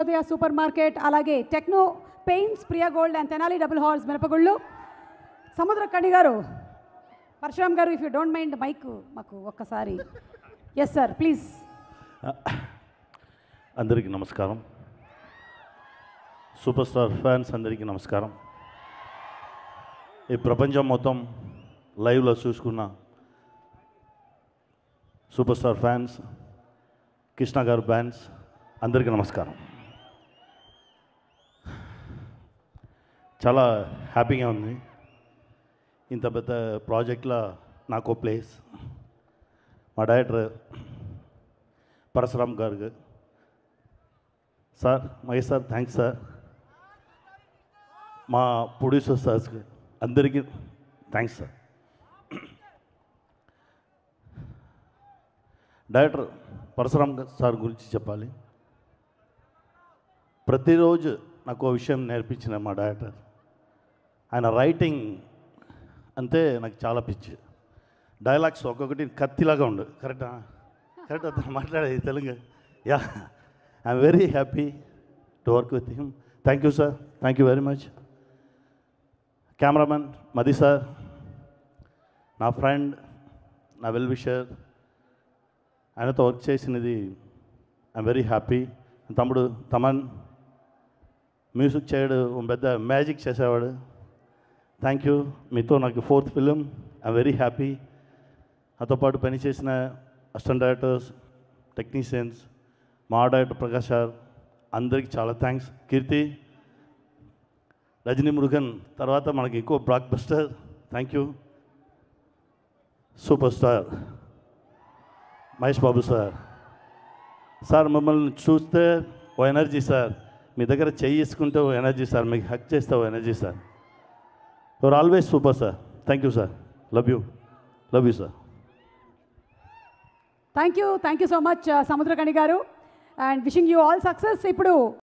Vishwodaya super market అలాగే techno paints Priya gold and Tenali double horse మిరపగుళ్ళు Samudra Kani garu Parasuram garu if you don't mind mike మాకు ఒక్కసారి yes sir please అందరికీ నమస్కారం సూపర్ స్టార్ ఫ్యాన్స్ అందరికీ నమస్కారం ఈ ప్రపంచం మొత్తం లైవ్లో చూసుకున్న సూపర్ స్టార్ ఫ్యాన్స్ కృష్ణ గారు ఫ్యాన్స్ అందరికీ నమస్కారం చాలా హ్యాపీగా ఉంది ఇంత పెద్ద ప్రాజెక్ట్లో నాకు ప్లేస్ మా director Parasuram garu sir Mahesh sir thanks sir మా ప్రొడ్యూసర్ సార్స్ అందరికీ థ్యాంక్స్ సార్ డైరెక్టర్ పరశురామ్ గా- సార్ గురించి చెప్పాలి ప్రతిరోజు నాకు ఓ విషయం నేర్పించిన మా డైరెక్టర్ ఆయన రైటింగ్ అంతే నాకు చాలా పిచ్చి డైలాగ్స్ ఒక్కొక్కటి కత్తిలాగా ఉండు కరెక్టా కరెక్ట్ అతను మాట్లాడేది Telugu yeah I'm very happy to work with him thank you sir thank you very much cameraman Madhi sir నా ఫ్రెండ్ నా వెల్ విషర్ ఆయనతో వర్క్ చేసినది ఐఎమ్ వెరీ హ్యాపీ తమ్ముడు తమన్ మ్యూజిక్ చేయడు ఓ పెద్ద మ్యాజిక్ చేసేవాడు థ్యాంక్ యూ మీతో నాకు fourth film I'm very happy నాతో పాటు పనిచేసిన అసిస్టెంట్ డైరెక్టర్స్ టెక్నీషియన్స్ మా డైరెక్టర్ ప్రకాష్ సార్ అందరికీ చాలా థ్యాంక్స్ కీర్తి రజనీ మురుగన్ తర్వాత మనకి ఎక్కువ blockbuster thank you superstar Mahesh Babu sir sir మమ్మల్ని చూస్తే ఓ ఎనర్జీ సార్ మీ దగ్గర చేసుకుంటే ఓ ఎనర్జీ సార్ మీకు హక్ చేస్తే ఓ energy sir your always super sir thank you sir love you love you sir thank you thank you so much Samuthirakani garu and wishing you all success ఇప్పుడు